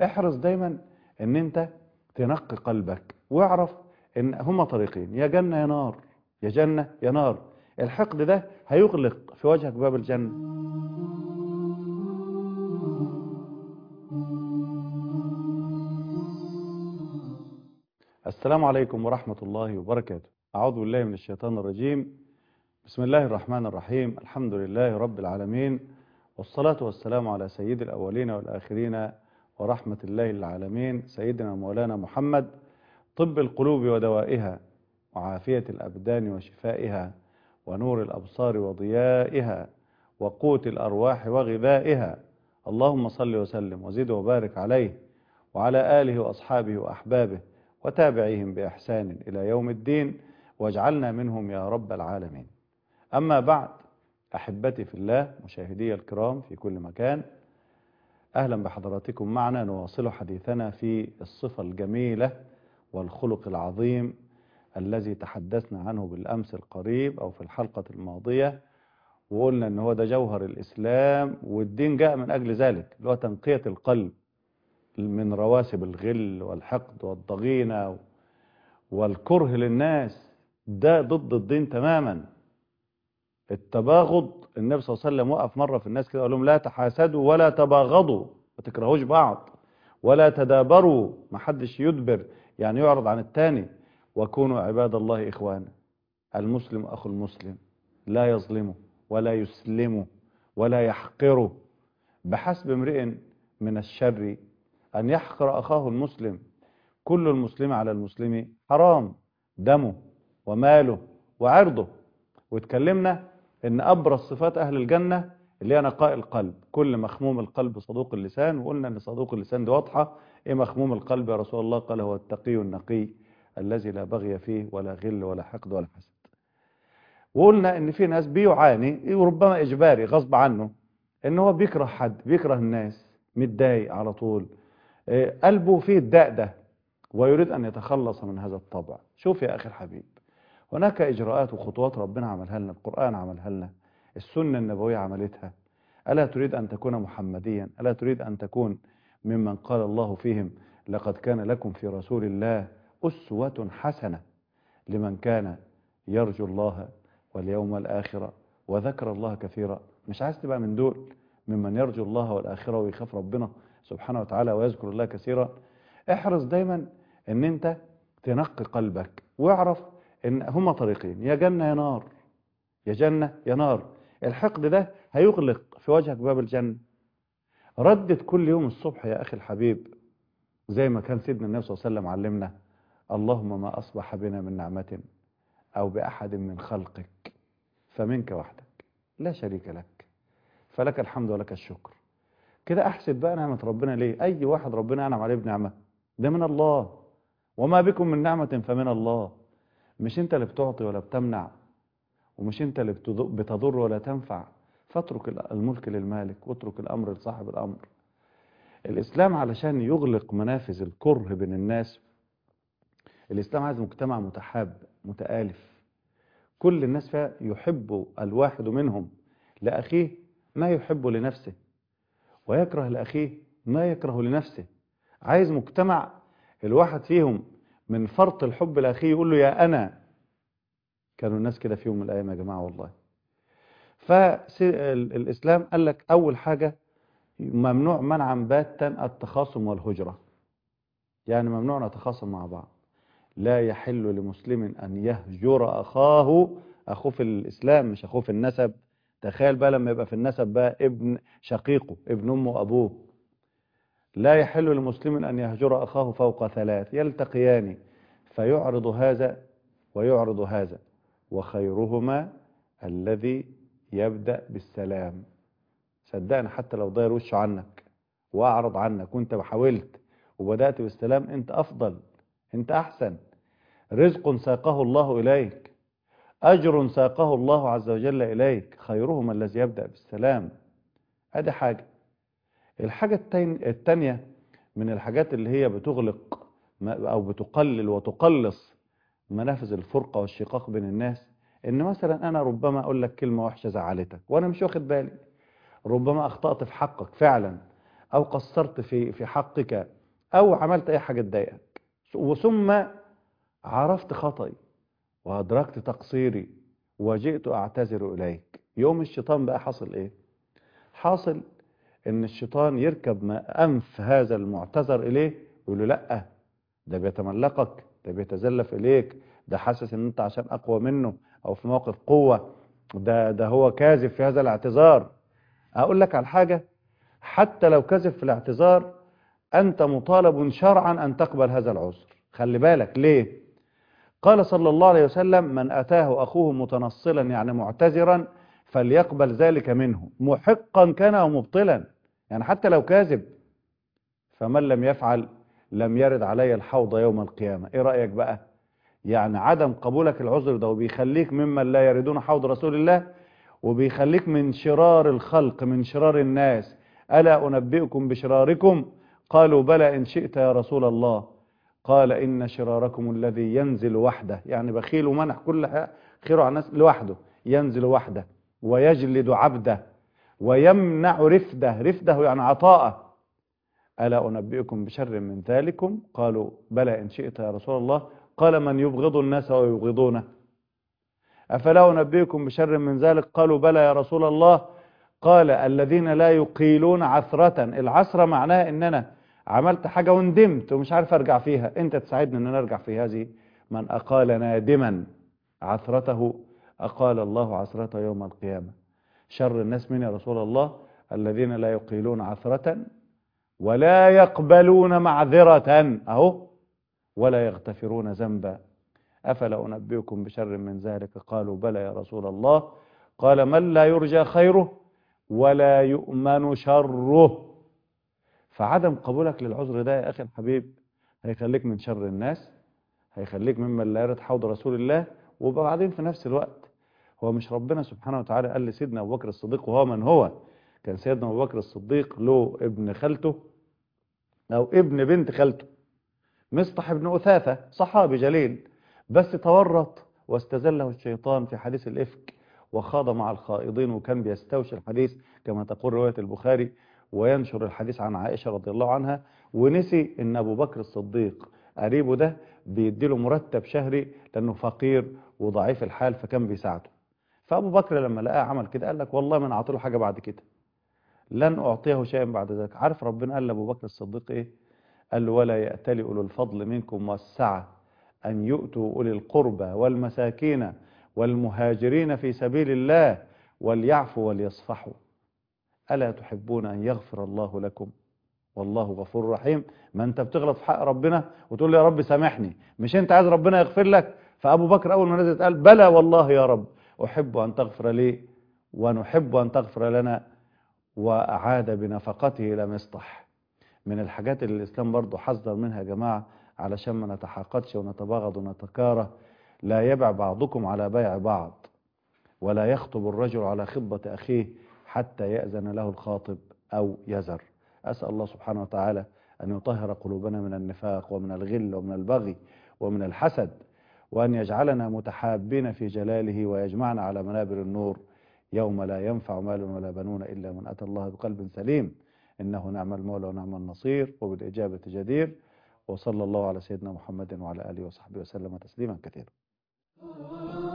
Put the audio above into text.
احرص دايما ان انت تنقي قلبك واعرف ان هما طريقين يا جنة يا نار يا جنة يا نار الحقد ده هيغلق في وجهك باب الجنة السلام عليكم ورحمة الله وبركاته أعوذ بالله من الشيطان الرجيم بسم الله الرحمن الرحيم الحمد لله رب العالمين والصلاة والسلام على سيد الأولين والآخرين ورحمة الله للعالمين سيدنا مولانا محمد طب القلوب ودوائها وعافية الأبدان وشفائها ونور الأبصار وضيائها وقوت الأرواح وغذائها اللهم صل وسلم وزد وبارك عليه وعلى آله وأصحابه وأحبابه وتابعيهم بإحسان إلى يوم الدين واجعلنا منهم يا رب العالمين أما بعد أحبتي في الله مشاهدي الكرام في كل مكان أهلا بحضراتكم معنا نواصل حديثنا في الصفة الجميلة والخلق العظيم الذي تحدثنا عنه بالأمس القريب أو في الحلقة الماضية وقلنا أن هو ده جوهر الإسلام والدين جاء من أجل ذلك اللي هو تنقية القلب من رواسب الغل والحقد والضغينة والكره للناس ده ضد الدين تماما التباغض النبي صلى الله عليه وسلم وقف مرة في الناس كده قال لهم لا تحاسدوا ولا تباغضوا ما تكرهوش بعض ولا تدابروا ما حدش يدبر يعني يعرض عن التاني وكونوا عباد الله إخوانا المسلم أخو المسلم لا يظلمه ولا يسلمه ولا يحقره بحسب امرئ من الشر أن يحقر أخاه المسلم كل المسلم على المسلم حرام دمه وماله وعرضه واتكلمنا ان ابرز صفات اهل الجنة اللي هي نقاء القلب كل مخموم القلب صدوق اللسان وقلنا ان صدوق اللسان دي واضحة ايه مخموم القلب يا رسول الله قال هو التقي النقي الذي لا بغي فيه ولا غل ولا حقد ولا حسد وقلنا ان في ناس بيعاني وربما اجباري غصب عنه ان هو بيكره حد بيكره الناس متضايق على طول إيه قلبه فيه الداء ده ويريد ان يتخلص من هذا الطبع شوف يا اخي الحبيب هناك إجراءات وخطوات ربنا عملها لنا القرآن عملها لنا السنة النبوية عملتها ألا تريد أن تكون محمديا ألا تريد أن تكون ممن قال الله فيهم لقد كان لكم في رسول الله أسوة حسنة لمن كان يرجو الله واليوم الآخرة وذكر الله كثيرا مش عايز تبقى من دول ممن يرجو الله والآخرة ويخاف ربنا سبحانه وتعالى ويذكر الله كثيرا احرص دايما ان انت تنقي قلبك واعرف ان هما طريقين يا جنة يا نار يا جنة يا نار الحقد ده هيغلق في وجهك باب الجنة ردد كل يوم الصبح يا أخي الحبيب زي ما كان سيدنا النبي صلى الله عليه وسلم علمنا اللهم ما أصبح بنا من نعمة أو بأحد من خلقك فمنك وحدك لا شريك لك فلك الحمد ولك الشكر كده أحسب بقى نعمة ربنا ليه أي واحد ربنا أنعم عليه بنعمة ده من الله وما بكم من نعمة فمن الله مش انت اللي بتعطي ولا بتمنع ومش انت اللي بتضر ولا تنفع فاترك الملك للمالك واترك الامر لصاحب الامر الاسلام علشان يغلق منافذ الكره بين الناس الاسلام عايز مجتمع متحاب متآلف كل الناس فيها يحب الواحد منهم لأخيه ما يحب لنفسه ويكره لأخيه ما يكره لنفسه عايز مجتمع الواحد فيهم من فرط الحب لأخيه يقول له يا أنا كانوا الناس كده في يوم من الأيام يا جماعة والله فالإسلام قال لك أول حاجة ممنوع منعا باتا التخاصم والهجرة يعني ممنوع نتخاصم مع بعض لا يحل لمسلم أن يهجر أخاه أخوه في الإسلام مش أخوه في النسب تخيل بقى لما يبقى في النسب بقى ابن شقيقه ابن أمه وأبوه لا يحل لمسلم أن يهجر أخاه فوق ثلاث يلتقيان فيعرض هذا ويعرض هذا وخيرهما الذي يبدأ بالسلام صدقني حتى لو ضير وشه عنك وأعرض عنك وانت حاولت وبدأت بالسلام انت أفضل انت أحسن رزق ساقه الله إليك أجر ساقه الله عز وجل إليك خيرهما الذي يبدأ بالسلام هذه حاجة الحاجة التانية من الحاجات اللي هي بتغلق أو بتقلل وتقلص منافذ الفرقة والشقاق بين الناس إن مثلا أنا ربما أقول لك كلمة وحشة زعلتك وأنا مش واخد بالي ربما أخطأت في حقك فعلا أو قصرت في في حقك أو عملت أي حاجة تضايقك وثم عرفت خطئي وأدركت تقصيري وجئت أعتذر إليك يوم الشيطان بقى حصل إيه حاصل إن الشيطان يركب ما أنف هذا المعتذر إليه ويقول له لأ ده بيتملقك ده بيتزلف إليك ده حاسس إن أنت عشان أقوى منه أو في موقف قوة ده ده هو كاذب في هذا الاعتذار أقول لك على حاجة حتى لو كذب في الاعتذار أنت مطالب شرعا أن تقبل هذا العذر خلي بالك ليه قال صلى الله عليه وسلم من أتاه أخوه متنصلا يعني معتذرا فليقبل ذلك منه محقا كان أو مبطلا يعني حتى لو كاذب فمن لم يفعل لم يرد علي الحوض يوم القيامة ايه رأيك بقى يعني عدم قبولك العذر ده وبيخليك ممن لا يردون حوض رسول الله وبيخليك من شرار الخلق من شرار الناس ألا أنبئكم بشراركم قالوا بلى إن شئت يا رسول الله قال إن شراركم الذي ينزل وحده يعني بخيل ومنح كل خيره على الناس لوحده ينزل وحده ويجلد عبده ويمنع رفده رفده يعني عطاءه ألا أنبئكم بشر من ذلكم قالوا بلى إن شئت يا رسول الله قال من يبغض الناس ويبغضونه أفلا أنبئكم بشر من ذلك قالوا بلى يا رسول الله قال الذين لا يقيلون عثرة العثرة معناها ان انا عملت حاجة وندمت ومش عارف ارجع فيها انت تساعدني ان انا ارجع في هذه من اقال نادما عثرته اقال الله عثرته يوم القيامة شر الناس من يا رسول الله الذين لا يقيلون عثرة ولا يقبلون معذرة اهو ولا يغتفرون ذنبا افلا انبئكم بشر من ذلك قالوا بلى يا رسول الله قال من لا يرجى خيره ولا يؤمن شره فعدم قبولك للعذر ده يا أخي الحبيب هيخليك من شر الناس هيخليك ممن لا يرد حوض رسول الله وبعدين في نفس الوقت هو مش ربنا سبحانه وتعالى قال لسيدنا أبو بكر الصديق وهو من هو كان سيدنا أبو بكر الصديق له ابن خالته أو ابن بنت خالته مصطح ابن أثاثة صحابي جليل بس تورط واستزله الشيطان في حديث الإفك وخاض مع الخائضين وكان بيستوشي الحديث كما تقول رواية البخاري وينشر الحديث عن عائشة رضي الله عنها ونسي ان ابو بكر الصديق قريبه ده بيديله مرتب شهري لانه فقير وضعيف الحال فكان بيساعده فابو بكر لما لقاه عمل كده قال لك والله ما انا اعطيله حاجه بعد كده لن اعطيه شيئا بعد ذلك عارف ربنا قال لابو بكر الصديق ايه قال له ولا يأتلي اولو الفضل منكم والسعه ان يؤتوا اولي القربى والمساكين والمهاجرين في سبيل الله وليعفوا وليصفحوا ألا تحبون أن يغفر الله لكم والله غفور رحيم ما أنت بتغلط في حق ربنا وتقول لي يا رب سامحني مش أنت عايز ربنا يغفر لك فأبو بكر أول ما نزلت قال بلى والله يا رب أحب أن تغفر لي ونحب أن تغفر لنا وأعاد بنفقته إلى مصطح من الحاجات اللي الإسلام برضو حذر منها يا جماعة علشان ما نتحاقدش ونتباغض ونتكاره لا يبع بعضكم على بيع بعض ولا يخطب الرجل على خطبة أخيه حتى يأذن له الخاطب أو يزر أسأل الله سبحانه وتعالى أن يطهر قلوبنا من النفاق ومن الغل ومن البغي ومن الحسد وأن يجعلنا متحابين في جلاله ويجمعنا على منابر النور يوم لا ينفع مال ولا بنون إلا من أتى الله بقلب سليم إنه نعم المولى ونعم النصير وبالإجابة جدير وصلى الله على سيدنا محمد وعلى آله وصحبه وسلم تسليما كثيرا